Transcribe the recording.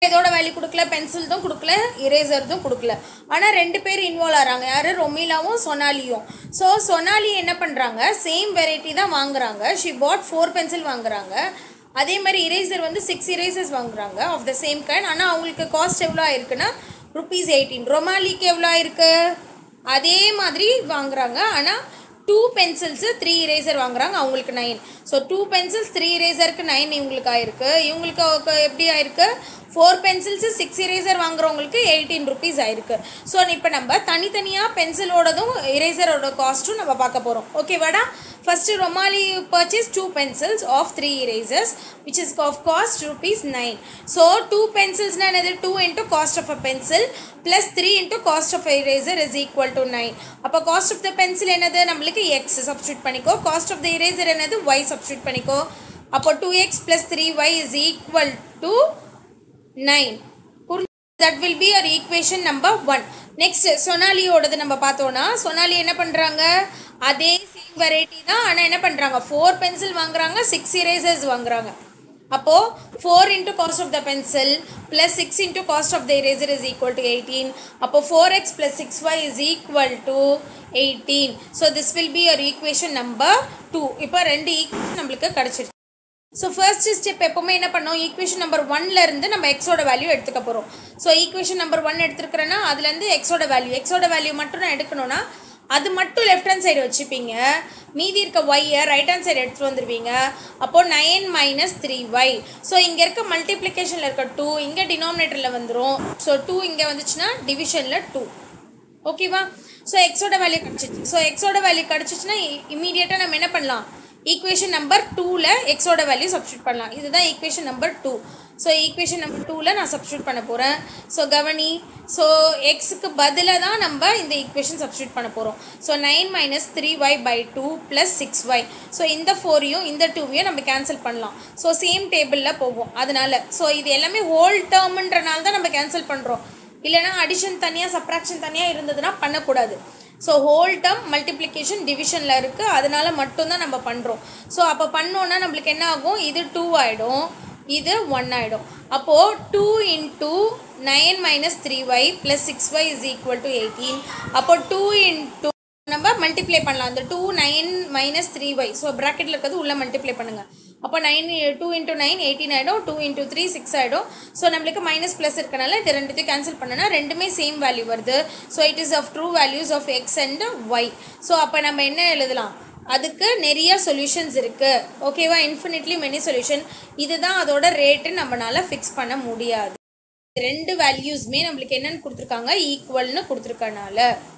இதோட வேல்யூ கொடுக்கல பென்சில் தான் கொடுக்கல இரேசர் தான் கொடுக்கல ஆனால் ரெண்டு பேர் இன்வால்வ் ஆகிறாங்க யார் ரொமிலாவும் சொனாலியும் ஸோ சொனாலி என்ன பண்ணுறாங்க சேம் வெரைட்டி தான் வாங்குறாங்க ஷி பாட் ஃபோர் பென்சில் வாங்குறாங்க அதே மாதிரி இரேசர் வந்து சிக்ஸ் இரேசர்ஸ் வாங்குறாங்க ஆஃப் த சேம் கைண்ட் ஆனால் அவங்களுக்கு காஸ்ட் எவ்வளோ ஆயிருக்குன்னா ருபீஸ் எயிட்டீன் ரொமாலிக்கு எவ்வளோ ஆயிருக்கு அதே மாதிரி வாங்குறாங்க ஆனால் டூ பென்சில்ஸு த்ரீ இரேசர் வாங்குறாங்க அவங்களுக்கு nine so two pencils three இரேசருக்கு நைன் இவங்களுக்கு ஆயிருக்கு இவங்களுக்கு அவ- எப்படி ஆயிருக்கு ஃபோர் பென்சில்ஸு சிக்ஸ் இரேசர் வாங்குறவங்களுக்கு எயிட்டீன் ருபீஸ் ஆயிருக்கு ஸோ இப்போ நம்ம தனித்தனியாக பென்சிலோடதும் இரேசரோட காஸ்ட்டும் நம்ம பார்க்க போகிறோம் ஓகேவாடா first Romali purchase two pencils of three erasers which is of cost rupees nine so two பென்சில்ஸ்னால் என்னது two into cost of a pencil plus three into cost of eraser is equal to nine அப்போ cost of the pencil என்னது நம்மளுக்கு x substitute பண்ணிக்கோ cost of the eraser என்னது y substitute பண்ணிக்கோ அப்போ two x plus three y is equal to nine that will be ஒரு equation number one next சொனாலியோடது நம்ம பார்த்தோன்னா சொனாலி என்ன பண்ணுறாங்க அதே சேம் வெரைட்டி தான் ஆனால் என்ன பண்ணுறாங்க ஃபோர் பென்சில் வாங்குறாங்க சிக்ஸ் இரேசர்ஸ் வாங்குறாங்க அப்போது four into cost of the pencil plus six into cost of the eraser is equal to eighteen அப்போ four x plus six y is equal to eighteen so this will be ஒரு equation number two இப்போ ரெண்டு equation நம்மளுக்கு கிடச்சிருச்சு so first step எப்போவுமே என்ன பண்ணோம் equation number ஒன்ல இருந்து நம்ம எக்ஸோட வேல்யூ எடுத்துக்க போகிறோம் ஸோ ஈக்குவேஷன் நம்பர் ஒன் எடுத்துருக்கிறேன்னா அதுலேருந்து எக்ஸோட வேல்யூ எக்ஸோட வேல்யூ மட்டும் நான் எடுக்கணும்னா அது மட்டும் லெஃப்ட் ஹேண்ட் சைடு வச்சுப்பீங்க மீதி இருக்க ஒய்யை ரைட் ஹேண்ட் சைடு எடுத்துகிட்டு வந்துடுவீங்க அப்போது nine minus three y so இங்கே இருக்க மல்டிப்ளிகேஷனில் இருக்க டூ இங்கே டினாமினேட்டரில் வந்துடும் ஸோ டூ இங்கே வந்துச்சுன்னா டிவிஷனில் டூ ஓகேவா ஸோ எக்ஸோட வேல்யூ கிடச்சிச்சு ஸோ எக்ஸோட வேல்யூ கிடச்சிச்சுன்னா இமீடியட்டாக நம்ம என்ன பண்ணலாம் ஈக்குவேஷன் நம்பர் டூவில் எக்ஸோட வேல்யூ சப்ஸ்டியூட் பண்ணலாம் இதுதான் equation number two so equation number டூவில் நான் சப்ஸ்டியூட் பண்ண போகிறேன் ஸோ கவனி ஸோ எக்ஸுக்கு பதிலாக தான் நம்ம இந்த ஈக்குவேஷன் சப்ஸ்டியூட் பண்ண போகிறோம் so nine minus three y by two plus six y so இந்த ஃபோரையும் இந்த டூவையும் நம்ம கேன்சல் பண்ணலாம் ஸோ சேம் டேபிளில் போகும் அதனால ஸோ இது எல்லாமே ஹோல் டேர்ம்ன்றனால தான் நம்ம கேன்சல் பண்ணுறோம் இல்லைனா அடிஷன் தனியாக சப்ராக்ஷன் தனியாக இருந்ததுன்னா பண்ணக்கூடாது ஸோ ஹோல் டேர்ம் மல்டிப்ளிகேஷன் டிவிஷனில் இருக்குது அதனால மட்டும்தான் நம்ம பண்ணுறோம் ஸோ அப்போ பண்ணோன்னா நம்மளுக்கு என்ன ஆகும் இது டூ ஆகிடும் இது ஒன் ஆகிடும் அப்போது two into nine minus three y plus six y is equal to eighteen அப்போ டூ இன்ட்டு நம்ம மல்டிப்ளை பண்ணலாம் அந்த two nine minus three y so ப்ராக்கெட்டில் இருக்கிறது உள்ளே மல்டிப்ளை பண்ணுங்கள் அப்போ nine two into nine eighteen ஆகிடும் டூ இன்ட்டு த்ரீ சிக்ஸ் ஆகிடும் ஸோ நம்மளுக்கு மைனஸ் ப்ளஸ் இருக்கனால இது ரெண்டுத்தையும் கேன்சல் பண்ணனா ரெண்டுமே சேம் வேல்யூ வருது so it is of true values of x and Y so அப்போ நம்ம என்ன எழுதலாம் அதுக்கு நிறைய சொல்யூஷன்ஸ் இருக்குது ஓகேவா இன்ஃபினிட்லி மெனி சொல்யூஷன் இதுதான் அதோட ரேட்டு நம்மளால ஃபிக்ஸ் பண்ண முடியாது ரெண்டு வேல்யூஸ்மே நம்மளுக்கு என்னென்னு கொடுத்துருக்காங்க ஈக்குவல்னு கொடுத்துருக்கனால